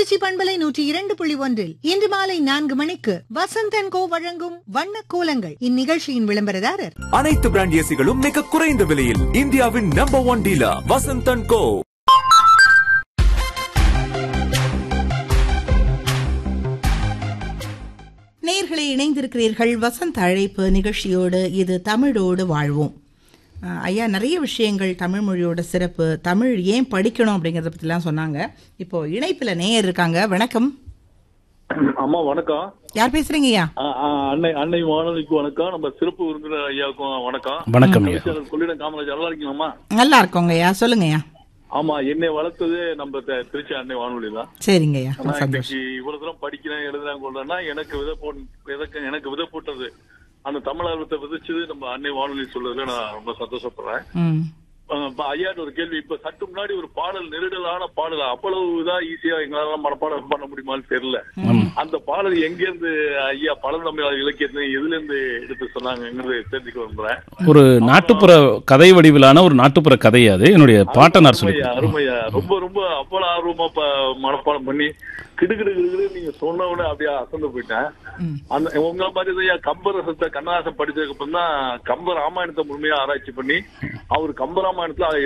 திருச்சி பண்பலை நூற்றி இரண்டு புள்ளி ஒன்றில் இன்று மாலை நான்கு மணிக்கு வசந்தன் கோ வழங்கும் வண்ண கோலங்கள் இந்நிகழ்ச்சியின் விளம்பரதாரர் அனைத்து பிராண்ட் ஏசிகளும் மிக குறைந்த விலையில் இந்தியாவின் நம்பர் ஒன் டீலர் வசந்தன் கோ நேயர்களே இணைந்திருக்கிறீர்கள் வசந்த அழைப்பு நிகழ்ச்சியோடு இது தமிழோடு வாழ்வோம் அஹ், ஐயா நிறைய விஷயங்கள் தமிழ் மொழியோட சிறப்பு தமிழ் ஏன் படிக்கணும் அப்படிங்கிறத பற்றிலாம் சொன்னாங்க இப்போ இணைப்பில் நேயர் இருக்காங்க வணக்கம் அம்மா வணக்கம் யார் பேசுறீங்க ஐயா ஆ, ஆ, அன்னை அன்னை வானொலிக்கு வணக்கம் நம்ம சிறப்பு விருந்தினர் ஐயாவுக்கும் வணக்கம் வணக்கம் ஐயா கவிச்சரன் கொள்ளிடம் காமராஜ் நல்லா இருக்கீங்களாம்மா நல்லா இருக்கோங்க ஐயா சொல்லுங்க ஐயா ஆமா என்னை வளர்த்தது நம்ம த- திருச்சி அன்னை வானொலி தான் சரிங்க ஐயா ஆனா சந்தோஷம் இன்னைக்கு இவ்வளவு தூரம் படிக்கிறேன் எழுதுறேன் கொள்றேன்னா எனக்கு விதை போ விதக்க எனக்கு விதை போட்டது அந்த தமிழ் ஆர்வத்தை விதைச்சது நம்ம அன்னை வானொலி சொல்றதுல நான் ரொம்ப சந்தோஷப்படுறேன் ம் அஹ் இப்ப ஐயாட்ட ஒரு கேள்வி இப்ப சற்று முன்னாடி ஒரு பாடல் நெருடலான பாடல் அவ்வளவு இதா ஈஸியா எங்களால மனப்பாடம் பண்ண முடியுமான்னு தெரியல அந்த பாடல் எங்க இருந்து ஐயா பழந்தமிழ் இலக்கியத்தை எதுல இருந்து எடுத்து சொன்னாங்கிறது தெரிஞ்சுக்க விரும்புறேன் ஒரு நாட்டுப்புற கதை வடிவிலான ஒரு நாட்டுப்புற கதை அது என்னுடைய பாட்டனார் சொல்லி அருமையா அருமையா ரொம்ப ரொம்ப அவ்வளவு ஆர்வமா ப- மனப்பாடம் பண்ணி கிடுகிடு கிடுகிடு நீங்க சொன்ன உடனே அப்படியே அசந்து போயிட்டேன் அந்த உங்க மாதிரி தான் ஐயா கம்பர் ரசத்தை கண்ணதாசன் படிச்சதுக்கு அப்புறம் தான் கம்ப ராமாயணத்தை முழுமையா ஆராய்ச்சி பண்ணி அவர் கம்ப ராமாயணத்துல